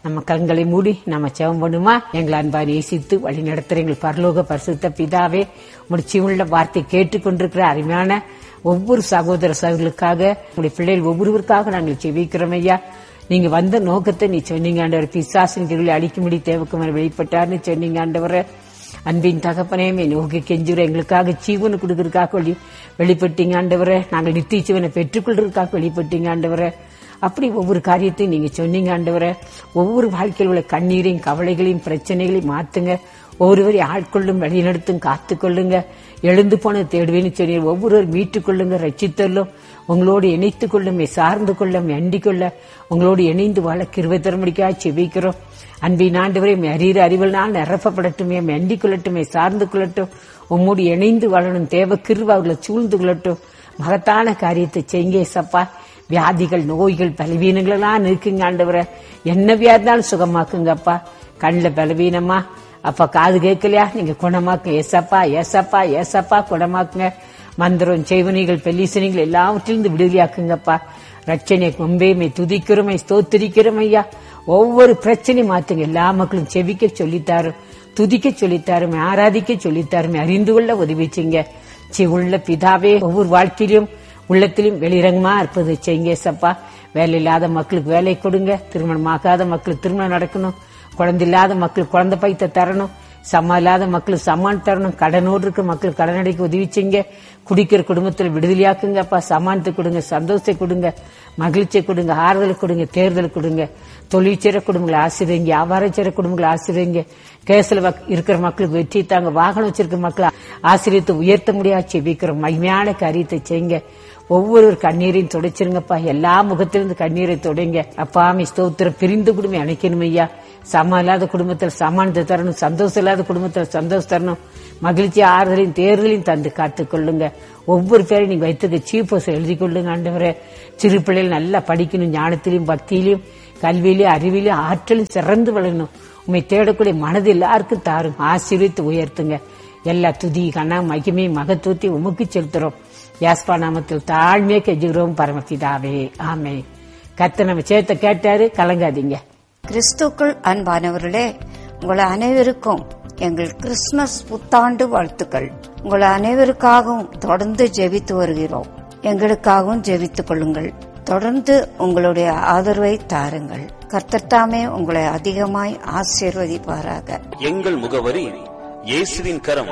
நம்ம கண்களை மூடி நம்ம ஜெபம் பண்ணுமா எங்களை அன்பா நேசித்து வழி நடத்துற எங்கள் பரலோக பரிசுத்த பிதாவே முடிச்சு உள்ள வார்த்தை கேட்டுக்கொண்டிருக்கிற அருமையான ஒவ்வொரு சகோதர சகோதரர்களுக்காக உங்களுடைய பிள்ளைகள் ஒவ்வொருவருக்காக நாங்கள் செவிக்கிறோம் ஐயா நீங்க வந்த நோக்கத்தை நீ சொன்னீங்க ஆண்டவர் பிசாசின் கீழே அடிக்கும்படி தேவக்குமார் வெளிப்பட்டார்னு சொன்னீங்க ஆண்டவரை அன்பின் தகப்பனே மே நோக்கி கெஞ்சுற எங்களுக்காக ஜீவனை கொடுக்கறதுக்காக வெளி வெளிப்பட்டீங்க ஆண்டவரை நாங்கள் நித்திய ஜீவனை பெற்றுக்கொள்றதுக்காக வெளிப்பட்டீங்க ஆண்டவரை அப்படி ஒவ்வொரு காரியத்தையும் நீங்க சொன்னீங்க ஆண்டவரை ஒவ்வொரு வாழ்க்கையில் உள்ள கண்ணீரையும் கவலைகளையும் பிரச்சனைகளையும் மாத்துங்க ஒவ்வொருவரையும் ஆட்கொள்ளும் வழிநடத்தும் காத்துக்கொள்ளுங்க எழுந்து போன தேடுவேன்னு சொல்லி ஒவ்வொருவர் மீட்டுக் கொள்ளுங்க ரட்சித்தல்லும் உங்களோடு இணைத்துக் கொள்ளும் சார்ந்து கொள்ளும் அண்டிக் கொள்ள உங்களோடு இணைந்து வாழ கிருவை தரமுடிக்கா செபிக்கிறோம் அன்பின் ஆண்டவரை அறிகிற அறிவல் நாள் நிரப்பப்படட்டுமே அண்டிக் கொள்ளட்டுமே சார்ந்து கொள்ளட்டும் உம்மோடு இணைந்து வாழணும் தேவ கிருவ அவர்களை சூழ்ந்து கொள்ளட்டும் மகத்தான காரியத்தை செய்யுங்க சப்பா வியாதிகள் நோய்கள் பலவீனங்கள் எல்லாம் இருக்குங்க ஆண்டவரை என்ன வியாதினாலும் சுகமாக்குங்கப்பா கண்ணில் பலவீனமா அப்பா காது கேட்கலையா நீங்க குணமாக்குங்க ஏசப்பா ஏசப்பா ஏசப்பா குணமாக்குங்க மந்திரம் செய்வனிகள் பெல்லிசனிகள் எல்லாவற்றிலிருந்து விடுதலையாக்குங்கப்பா ரட்சனை கொம்பேமை துதிக்கிறோமை ஸ்தோத்திரிக்கிறோம் ஐயா ஒவ்வொரு பிரச்சனையும் மாத்துங்க எல்லா மக்களும் செவிக்க சொல்லித்தாரு துதிக்க சொல்லித்தாருமே ஆராதிக்க சொல்லித்தாருமே அறிந்து கொள்ள உதவிச்சிங்க சி உள்ள பிதாவே ஒவ்வொரு வாழ்க்கையிலும் உள்ளத்திலும் வெளிரங்கமா இருப்பது செய்யுங்க சப்பா வேலை இல்லாத மக்களுக்கு வேலை கொடுங்க திருமணம் ஆகாத மக்களுக்கு திருமணம் நடக்கணும் குழந்தை இல்லாத மக்களுக்கு குழந்தை பைத்த தரணும் சம்மா இல்லாத மக்களுக்கு சம்மான் தரணும் கடனோடு இருக்க மக்களுக்கு கடன் அடைக்க உதவி செய்யுங்க குடிக்கிற குடும்பத்தில் விடுதலையாக்குங்கப்பா சமானத்தை கொடுங்க சந்தோஷத்தை கொடுங்க மகிழ்ச்சியை கொடுங்க ஆறுதல் கொடுங்க தேர்தல் கொடுங்க தொழிற்சிற குடும்பங்களை ஆசிரியங்க வியாபாரச்சிற குடும்பங்களை ஆசிரியங்க கேசில் இருக்கிற மக்களுக்கு வெற்றி தாங்க வாகனம் வச்சிருக்க மக்களை ஆசிரியத்தை உயர்த்த முடியாது செபிக்கிற மகிமையான காரியத்தை செய்யுங்க ஒவ்வொரு கண்ணீரையும் துடைச்சிருங்கப்பா எல்லா முகத்திலிருந்து கண்ணீரை தொடங்க அப்பாமி ஸ்தோத்திரம் பிரிந்து குடும்பம் அணைக்கணும் ஐயா சமம் இல்லாத குடும்பத்தில் சமானத்தை தரணும் சந்தோஷம் இல்லாத குடும்பத்தில் சந்தோஷம் தரணும் மகிழ்ச்சி ஆறுதலையும் தேர்தலையும் தந்து காத்துக்கொள்ளுங்க ஒவ்வொரு பேரையும் நீங்க வைத்துக்க சீப்போஸ் எழுதி கொள்ளுங்க ஆண்டவரே சிறு பிள்ளைகள் நல்லா படிக்கணும் ஞானத்திலையும் பக்தியிலையும் கல்வியிலையும் அறிவிலையும் ஆற்றலும் சிறந்து வளரணும் உண்மை தேடக்கூடிய மனது எல்லாருக்கும் தாரும் ஆசீர்வித்து உயர்த்துங்க எல்லா துதி கண்ணா மகிமை மகத்துவத்தை உமக்கு செலுத்துறோம் யாஸ்பா நாமத்தில் தாழ்மையே கெஞ்சுகிறோம் பரமபிதாவே ஆமே கத்த நம்ம சேர்த்த கேட்டாரு கலங்காதீங்க கிறிஸ்துக்குள் அன்பானவர்களே உங்கள் அனைவருக்கும் எங்கள் கிறிஸ்துமஸ் புத்தாண்டு வாழ்த்துக்கள் உங்கள் அனைவருக்காகவும் தொடர்ந்து ஜெபித்து வருகிறோம் எங்களுக்காகவும் ஜெபித்துக் கொள்ளுங்கள் தொடர்ந்து உங்களுடைய ஆதரவை தாருங்கள் கர்த்தர்தாமே உங்களை அதிகமாய் ஆசீர்வதிப்பாராக எங்கள் முகவரி இயேசுவின் கரம்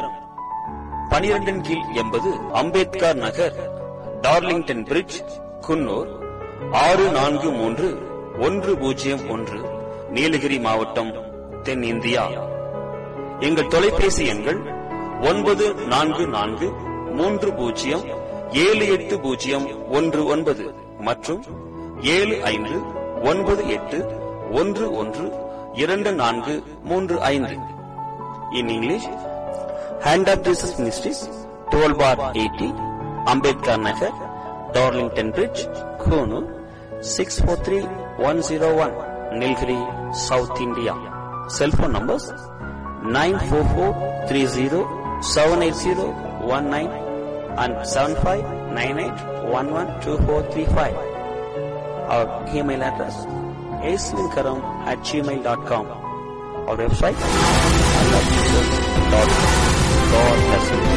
பனிரெண்டின் கீழ் எண்பது அம்பேத்கர் நகர் டார்லிங்டன் பிரிட்ஜ் குன்னூர் ஆறு நான்கு மூன்று ஒன்று பூஜ்ஜியம் ஒன்று நீலகிரி மாவட்டம் தென்னிந்தியா எங்கள் தொலைபேசி எண்கள் ஒன்பது நான்கு நான்கு மூன்று பூஜ்ஜியம் ஏழு எட்டு பூஜ்ஜியம் ஒன்று ஒன்பது மற்றும் ஏழு ஐந்து ஒன்பது எட்டு ஒன்று ஒன்று இரண்டு நான்கு மூன்று ஐந்து in English hand of Jesus ministries twelve bar eighty Ambedkar Nagar Darlington bridge Coonoor six four three one zero one Nilgiri south India cellphone numbers nine four four three zero seven eight zero one nine and seven five nine eight one one two four three five our email address Yesuvinkaram at Gmail dot com our website. I love Jesus. God, God bless you.